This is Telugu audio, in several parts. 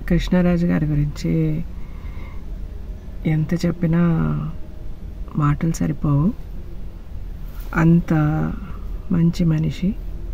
కృష్ణరాజు గారి గురించి ఎంత చెప్పినా మాటలు సరిపోవు అంత మంచి మనిషి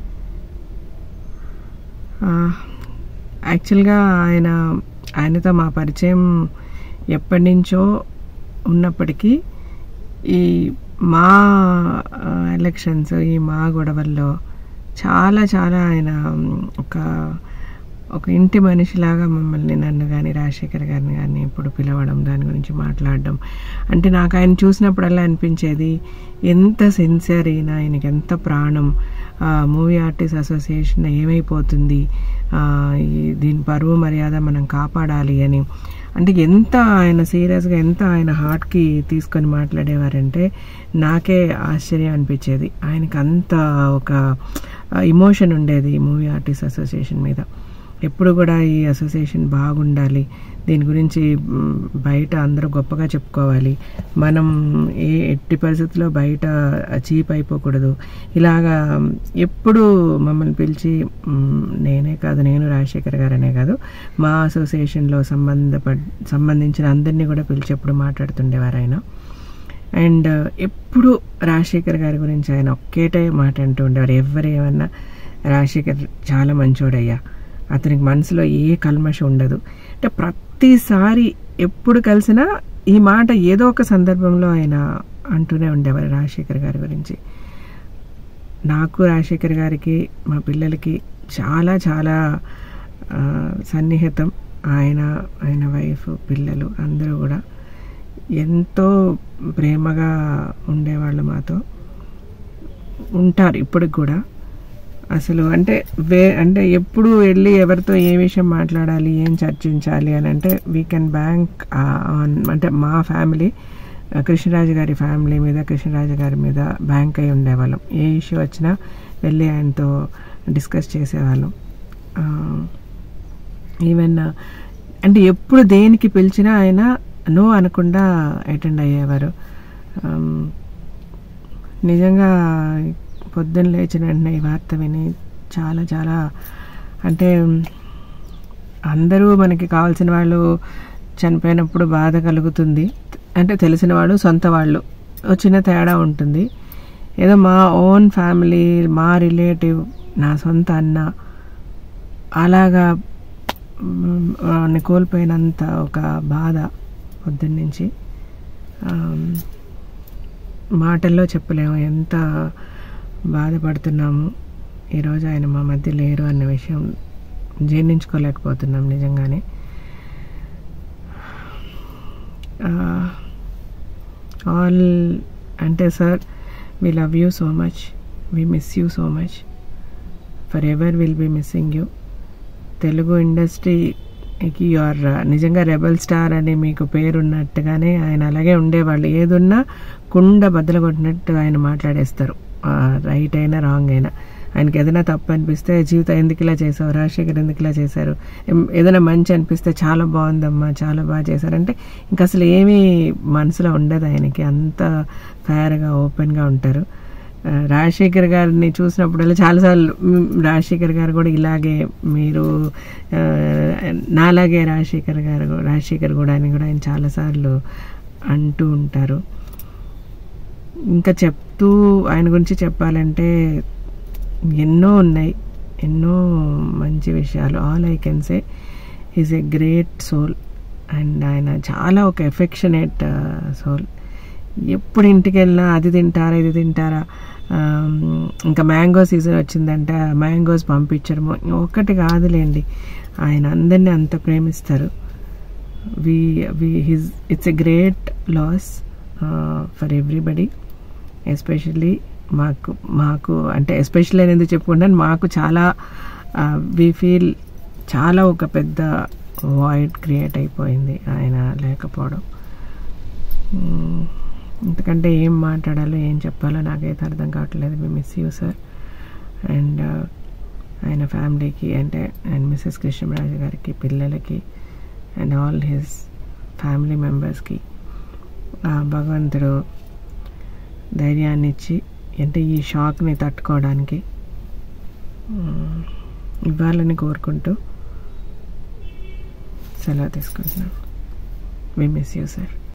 యాక్చువల్గా ఆయన ఆయనతో మా పరిచయం ఎప్పటి నుంచో ఉన్నప్పటికీ ఈ మా ఎలక్షన్స్ ఈ మా గొడవల్లో చాలా చాలా ఆయన ఒక ఒక ఇంటి మనిషిలాగా మమ్మల్ని నన్ను కానీ రాజశేఖర్ గారిని కానీ ఇప్పుడు పిలవడం దాని గురించి మాట్లాడడం అంటే నాకు ఆయన చూసినప్పుడల్లా అనిపించేది ఎంత సిన్సియర్ ఈయన ఆయనకి ఎంత ప్రాణం మూవీ ఆర్టిస్ట్ అసోసియేషన్ ఏమైపోతుంది ఈ దీని పరువు మర్యాద మనం కాపాడాలి అని అంటే ఎంత ఆయన సీరియస్గా ఎంత ఆయన హార్ట్కి తీసుకొని మాట్లాడేవారంటే నాకే ఆశ్చర్యం అనిపించేది ఆయనకి అంత ఒక ఇమోషన్ ఉండేది మూవీ ఆర్టిస్ట్ అసోసియేషన్ మీద ఎప్పుడు కూడా ఈ అసోసియేషన్ బాగుండాలి దీని గురించి బయట అందరూ గొప్పగా చెప్పుకోవాలి మనం ఏ ఎట్టి పరిస్థితుల్లో బయట చీప్ అయిపోకూడదు ఇలాగా ఎప్పుడు మమ్మల్ని పిలిచి నేనే కాదు నేను రాజశేఖర్ గారనే కాదు మా అసోసియేషన్లో సంబంధప సంబంధించిన అందరినీ కూడా పిలిచి ఎప్పుడు మాట్లాడుతుండేవారు ఆయన అండ్ ఎప్పుడు రాజశేఖర్ గారి గురించి ఆయన ఒక్కేటే మాట అంటూ ఉండేవారు ఎవరు ఏమన్నా రాజశేఖర్ చాలా మంచోడయ్యా అతనికి మనసులో ఏ కల్మషం ఉండదు అంటే ప్రతిసారి ఎప్పుడు కలిసినా ఈ మాట ఏదో ఒక సందర్భంలో ఆయన అంటూనే ఉండేవారు రాజశేఖర్ గారి గురించి నాకు రాజశేఖర్ గారికి మా పిల్లలకి చాలా చాలా సన్నిహితం ఆయన ఆయన వైఫ్ పిల్లలు అందరూ కూడా ఎంతో ప్రేమగా ఉండేవాళ్ళు మాతో ఉంటారు ఇప్పటికి కూడా అసలు అంటే వే అంటే ఎప్పుడు వెళ్ళి ఎవరితో ఏ విషయం మాట్లాడాలి ఏం చర్చించాలి అని అంటే వీ కెన్ బ్యాంక్ అంటే మా ఫ్యామిలీ కృష్ణరాజు గారి ఫ్యామిలీ మీద కృష్ణరాజు గారి మీద బ్యాంక్ అయి ఉండేవాళ్ళం ఏ ఇష్యూ వచ్చినా వెళ్ళి ఆయనతో డిస్కస్ చేసేవాళ్ళం ఈవెన్ అంటే ఎప్పుడు దేనికి పిలిచినా ఆయన నో అనకుండా అటెండ్ అయ్యేవారు నిజంగా పొద్దున్న లేచిన వెంటనే ఈ వార్త విని చాలా చాలా అంటే అందరూ మనకి కావాల్సిన వాళ్ళు చనిపోయినప్పుడు బాధ కలుగుతుంది అంటే తెలిసిన వాళ్ళు సొంత వాళ్ళు చిన్న తేడా ఉంటుంది ఏదో మా ఓన్ ఫ్యామిలీ మా రిలేటివ్ నా సొంత అన్న అలాగా కోల్పోయినంత ఒక బాధ పొద్దున్నుంచి మాటల్లో చెప్పలేము ఎంత బాధపడుతున్నాము ఈరోజు ఆయన మా మధ్య లేరు అన్న విషయం జీర్ణించుకోలేకపోతున్నాం నిజంగానే ఆల్ అంటే sir we love you so much we miss you so much forever will be missing you Telugu ఇండస్ట్రీకి యువర్ నిజంగా రెబల్ స్టార్ అని మీకు పేరున్నట్టుగానే ఆయన అలాగే ఉండేవాళ్ళు ఏదున్నా కుండ బద్దలు కొట్టినట్టు ఆయన మాట్లాడేస్తారు రైట్ అయినా రాంగ్ అయినా ఆయనకి ఏదైనా తప్పు అనిపిస్తే జీవితం ఎందుకు ఇలా చేసావు రాజశేఖర్ ఎందుకు ఇలా చేశారు ఏదైనా మంచి అనిపిస్తే చాలా బాగుందమ్మా చాలా బాగా చేశారంటే ఇంకా అసలు ఏమీ మనసులో ఉండదు ఆయనకి అంత ఫేర్గా ఓపెన్గా ఉంటారు రాజశేఖర్ గారిని చూసినప్పుడల్లా చాలాసార్లు రాజశేఖర్ గారు కూడా ఇలాగే మీరు నాలాగే రాజశేఖర్ గారు రాజశేఖర్ కూడా అని కూడా ఆయన చాలాసార్లు అంటూ ఉంటారు ఇంకా చెప్తూ ఆయన గురించి చెప్పాలంటే ఎన్నో ఉన్నాయి ఎన్నో మంచి విషయాలు all I can say is a great soul and ఆయన చాలా ఒక ఎఫెక్షనేట్ సోల్ ఎప్పుడు ఇంటికి వెళ్ళినా అది తింటారా ఇది తింటారా ఇంకా మ్యాంగో సీజన్ వచ్చిందంటే మ్యాంగోస్ పంపించడం ఒక్కటి కాదులేండి ఆయన అందరినీ అంత ప్రేమిస్తారు we we his it's a great loss for everybody especially మాకు మాకు అంటే ఎస్పెషల్లీ నేను ఎందుకు చెప్పుకుంటాను మాకు చాలా వి ఫీల్ చాలా ఒక పెద్ద వాయిడ్ క్రియేట్ అయిపోయింది ఆయన లేకపోవడం ఎందుకంటే ఏం మాట్లాడాలో ఏం చెప్పాలో నాకైతే అర్థం కావట్లేదు మీ మిస్ యూ సార్ అండ్ ఆయన ఫ్యామిలీకి అంటే అండ్ మిస్సెస్ కృష్ణరాజు గారికి పిల్లలకి అండ్ ఆల్ హిస్ ఫ్యామిలీ మెంబర్స్కి భగవంతుడు ధైర్యాన్ని ఇచ్చి అంటే ఈ షాక్ని తట్టుకోవడానికి ఇవ్వాలని కోరుకుంటూ సెలవు తీసుకుంటున్నాం వి మిస్ యూ సార్